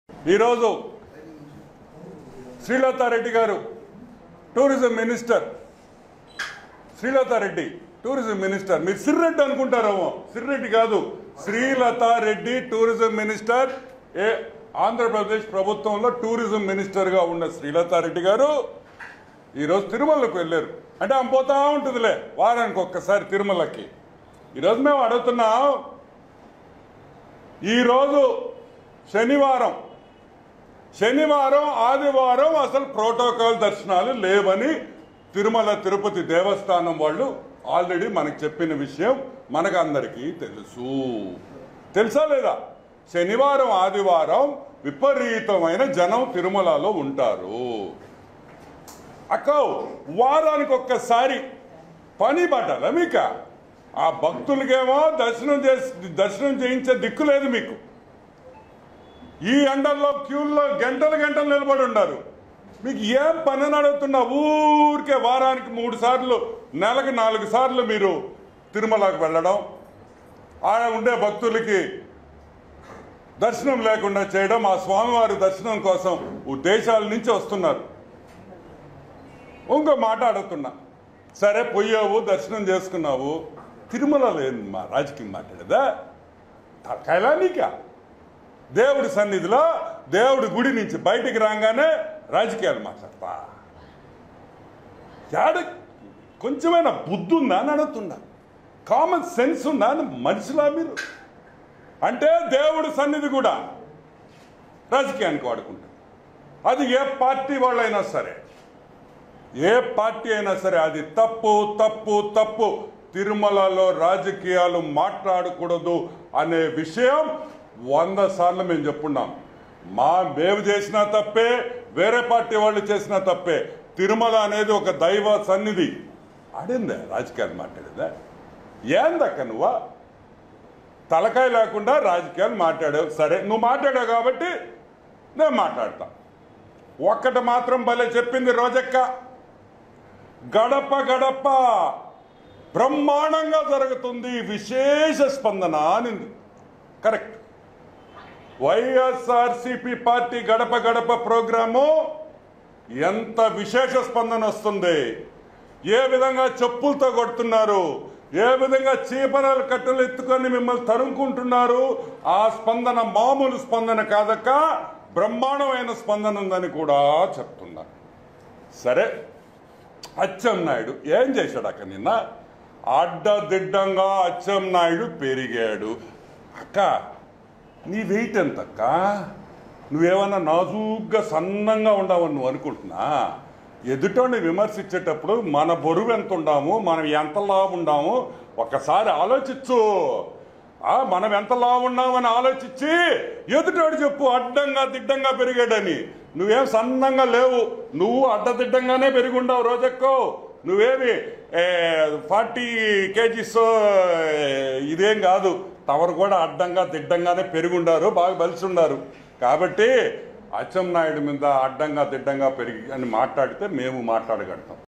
ఈరోజు శ్రీలతారెడ్డి గారు tourism minister Srilatha Reddy tourism minister మీరు సిర్రెడ్డి అనుకుంటారేమో సిర్రెడ్డి కాదు శ్రీలతారెడ్డి టూరిజం మినిస్టర్ ఏ ఆంధ్రప్రదేశ్ ప్రభుత్వంలో టూరిజం మినిస్టర్గా ఉన్న శ్రీలతారెడ్డి గారు ఈరోజు తిరుమలకు వెళ్ళారు అంటే ఆమె పోతా ఉంటుందిలే వారానికి ఒక్కసారి తిరుమలకి ఈరోజు మేము అడుగుతున్నాం ఈరోజు శనివారం శనివారం ఆదివారం అసలు ప్రోటోకాల్ దర్శనాలు లేవని తిరుమల తిరుపతి దేవస్థానం వాళ్ళు ఆల్రెడీ మనకు చెప్పిన విషయం మనకు అందరికీ తెలుసు తెలుసా లేదా శనివారం ఆదివారం విపరీతమైన జనం తిరుమలలో ఉంటారు అక్క వారానికి ఒక్కసారి పని పట్టాలా మీక ఆ భక్తులకేమో దర్శనం చేసి దర్శనం చేయించే దిక్కు లేదు మీకు ఈ ఎండల్లో క్యూల్లో గంటలు గంటలు నిలబడి ఉన్నారు మీకు ఏం పని అని అడుగుతున్నా ఊరికే వారానికి మూడు సార్లు నెలకు నాలుగు సార్లు మీరు తిరుమలకు వెళ్ళడం ఆడ ఉండే భక్తులకి దర్శనం లేకుండా చేయడం ఆ స్వామివారి దర్శనం కోసం దేశాల నుంచి వస్తున్నారు ఇంకో మాట అడుగుతున్నా సరే పోయావు దర్శనం చేసుకున్నావు తిరుమలలో ఏంది మా రాజకీయం మాట్లాడేదా తలకాయలా నీకా దేవుడి సన్నిధిలో దేవుడి గుడి నుంచి బయటికి రాగానే రాజకీయాలు మాట్లాడతా యాడ కొంచెమైనా బుద్ధి ఉందా అని అడుగుతున్నా కామన్ సెన్స్ ఉందా అని మనిషిలా మీరు అంటే దేవుడి సన్నిధి కూడా రాజకీయానికి వాడుకుంటారు అది ఏ పార్టీ వాళ్ళైనా సరే ఏ పార్టీ అయినా సరే అది తప్పు తప్పు తప్పు తిరుమలలో రాజకీయాలు మాట్లాడకూడదు అనే విషయం వంద సార్లు మేము చెప్పున్నాం మా మేము చేసినా తప్పే వేరే పార్టీ వాళ్ళు చేసినా తప్పే తిరుమల అనేది ఒక దైవ సన్నిధి ఆడిందే రాజకీయాలు మాట్లాడేదా ఏందక్క నువ్వా తలకాయ లేకుండా రాజకీయాలు మాట్లాడావు సరే నువ్వు మాట్లాడావు కాబట్టి నేను మాట్లాడతా ఒక్కటి మాత్రం భలే చెప్పింది రోజక్క గడప గడప బ్రహ్మాండంగా జరుగుతుంది విశేష స్పందన అనింది కరెక్ట్ వైఎస్ఆర్సిపి పార్టీ గడప గడప ప్రోగ్రాము ఎంత విశేష స్పందన వస్తుంది ఏ విధంగా చెప్పులతో కొడుతున్నారు ఏ విధంగా చీపరాలు కట్టెలు ఎత్తుకొని మిమ్మల్ని తరుముకుంటున్నారు ఆ స్పందన మామూలు స్పందన కాదక్క బ్రహ్మాండమైన స్పందన ఉందని కూడా చెప్తున్నా సరే అచ్చెం నాయుడు ఏం చేశాడు అక్క నిన్న అడ్డదిడ్డంగా అచ్చెం నాయుడు పెరిగాడు అక్క నీ వెయిట్ ఎంత అక్క నువ్వేమన్నా నాజూగ్గా సన్నంగా ఉండవని నువ్వు అనుకుంటున్నా ఎదుటోని విమర్శించేటప్పుడు మన బరువు ఎంత ఉండాము మనం ఎంత లావు ఉండాము ఒకసారి ఆలోచించు ఆ, మనం ఎంత లావు ఉన్నామని ఆలోచించి ఎదుటోడు చెప్పు అడ్డంగా దిడ్డంగా పెరిగాడని నువ్వేం సన్నంగా లేవు నువ్వు అడ్డదిడ్డంగానే పెరిగి ఉండవు రోజెక్కో నువ్వేమి ఫార్టీ కేజీస్ ఇదేం కాదు తవరు కూడా అడ్డంగా దిడ్డంగానే పెరుగుండారు బాగా బలిసి ఉండారు కాబట్టి అచ్చెం నాయుడు మీద అడ్డంగా దిడ్డంగా పెరిగి అని మాట్లాడితే మేము మాట్లాడగడతాం